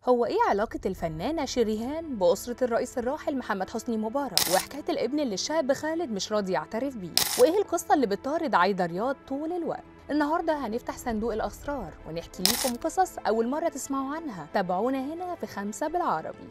هو ايه علاقة الفنانة شريهان بأسرة الرئيس الراحل محمد حسني مبارك وحكاية الابن اللي الشاب خالد مش راضي يعترف بيه وايه القصة اللي بتطارد عايدة رياض طول الوقت النهارده هنفتح صندوق الأسرار ونحكي لكم قصص أول مرة تسمعوا عنها تابعونا هنا في خمسة بالعربي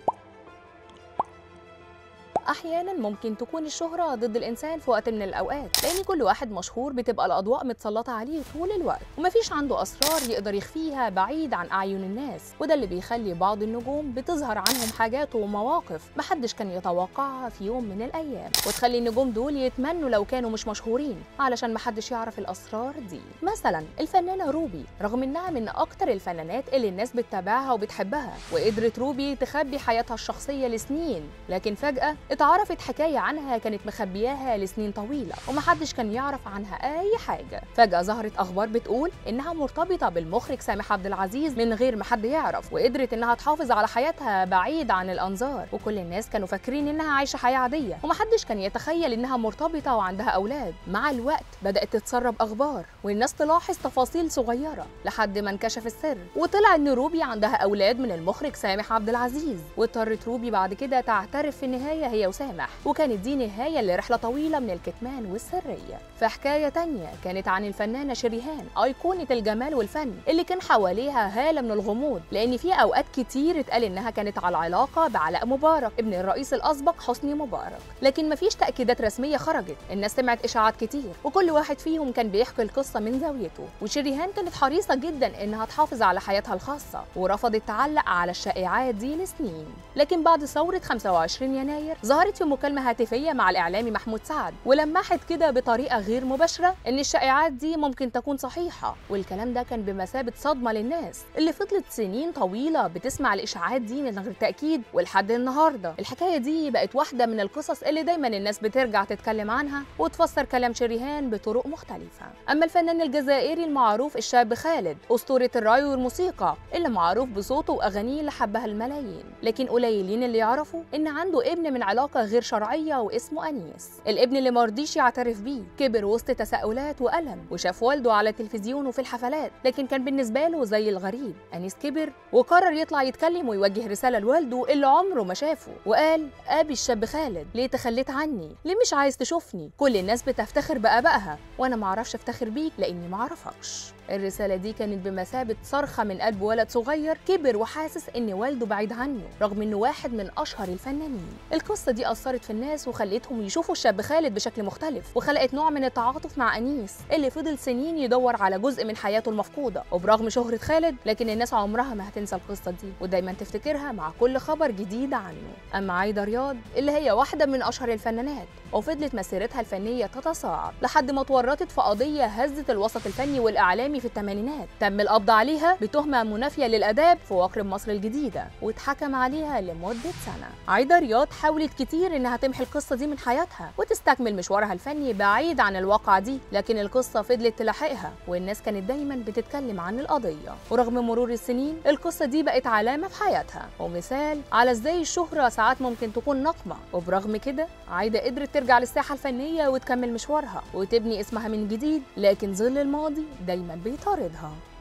احيانا ممكن تكون الشهره ضد الانسان في وقت من الاوقات لان كل واحد مشهور بتبقى الاضواء متسلطه عليه طول الوقت ومفيش عنده اسرار يقدر يخفيها بعيد عن اعين الناس وده اللي بيخلي بعض النجوم بتظهر عنهم حاجات ومواقف محدش كان يتوقعها في يوم من الايام وتخلي النجوم دول يتمنوا لو كانوا مش مشهورين علشان محدش يعرف الاسرار دي مثلا الفنانه روبي رغم انها من اكتر الفنانات اللي الناس بتتابعها وبتحبها وقدرت روبي تخبي حياتها الشخصيه لسنين لكن فجاه اتعرفت حكاية عنها كانت مخبياها لسنين طويلة ومحدش كان يعرف عنها أي حاجة فجأة ظهرت أخبار بتقول إنها مرتبطة بالمخرج سامح عبد العزيز من غير ما حد يعرف وقدرت إنها تحافظ على حياتها بعيد عن الأنظار وكل الناس كانوا فاكرين إنها عايشة حياة عادية ومحدش كان يتخيل إنها مرتبطة وعندها أولاد مع الوقت بدأت تتسرب أخبار والناس تلاحظ تفاصيل صغيرة لحد ما انكشف السر وطلع إن روبي عندها أولاد من المخرج سامح عبد العزيز واضطرت روبي بعد كده تعترف في النهاية هي وسامح وكانت دي نهاية لرحلة طويلة من الكتمان والسرية في حكاية تانية كانت عن الفنانة شريهان أيقونة الجمال والفن اللي كان حواليها هالة من الغموض لأن في أوقات كتير اتقال إنها كانت على علاقة بعلاء مبارك ابن الرئيس الأسبق حسني مبارك لكن مفيش تأكيدات رسمية خرجت الناس سمعت إشاعات كتير وكل واحد فيهم كان بيحكي القصة من زاويته وشريهان كانت حريصة جدا إنها تحافظ على حياتها الخاصة ورفضت تعلق على الشائعات دي لسنين لكن بعد ثورة 25 يناير ظهرت في مكالمة هاتفية مع الإعلامي محمود سعد ولمحت كده بطريقة غير مباشرة إن الشائعات دي ممكن تكون صحيحة والكلام ده كان بمثابة صدمة للناس اللي فضلت سنين طويلة بتسمع الإشاعات دي من غير تأكيد ولحد النهاردة الحكاية دي بقت واحدة من القصص اللي دايما الناس بترجع تتكلم عنها وتفسر كلام شريهان بطرق مختلفة أما الفنان الجزائري المعروف الشاب خالد أسطورة الراي والموسيقى اللي معروف بصوته وأغانيه اللي حبها الملايين لكن قليلين اللي يعرفوا إن عنده ابن من علاقة غير شرعية واسمه أنيس الابن اللي مرضيش يعترف بيه كبر وسط تساؤلات وألم وشاف والده على التلفزيون وفي الحفلات لكن كان بالنسبة له زي الغريب أنيس كبر وقرر يطلع يتكلم ويوجه رسالة لوالده اللي عمره ما شافه وقال أبي الشاب خالد ليه تخليت عني ليه مش عايز تشوفني كل الناس بتفتخر بآبائها وأنا معرفش أفتخر بيك لأني معرفكش الرسالة دي كانت بمثابة صرخة من قلب ولد صغير كبر وحاسس إن والده بعيد عنه رغم إنه واحد من أشهر الفنانين القصة دي أثرت في الناس وخلتهم يشوفوا الشاب خالد بشكل مختلف وخلقت نوع من التعاطف مع أنيس اللي فضل سنين يدور على جزء من حياته المفقودة وبرغم شهرة خالد لكن الناس عمرها ما هتنسى القصة دي ودايما تفتكرها مع كل خبر جديد عنه أما عايدة رياض اللي هي واحدة من أشهر الفنانات وفضلت مسيرتها الفنية تتصاعد لحد ما اتورطت في قضية هزت الوسط الفني والإعلامي في الثمانينات تم القبض عليها بتهمة منافية للآداب في وقر مصر الجديدة واتحكم عليها لمدة سنة عايدة رياض حاولت كتير إنها تمحي القصة دي من حياتها وتستكمل مشوارها الفني بعيد عن الواقعة دي لكن القصة فضلت تلاحقها والناس كانت دايما بتتكلم عن القضية ورغم مرور السنين القصة دي بقت علامة في حياتها ومثال على ازاي الشهرة ساعات ممكن تكون نقمة وبرغم كده عايدة قدرت ترجع للساحة الفنية وتكمل مشوارها وتبني اسمها من جديد لكن ظل الماضي دايما بيطاردها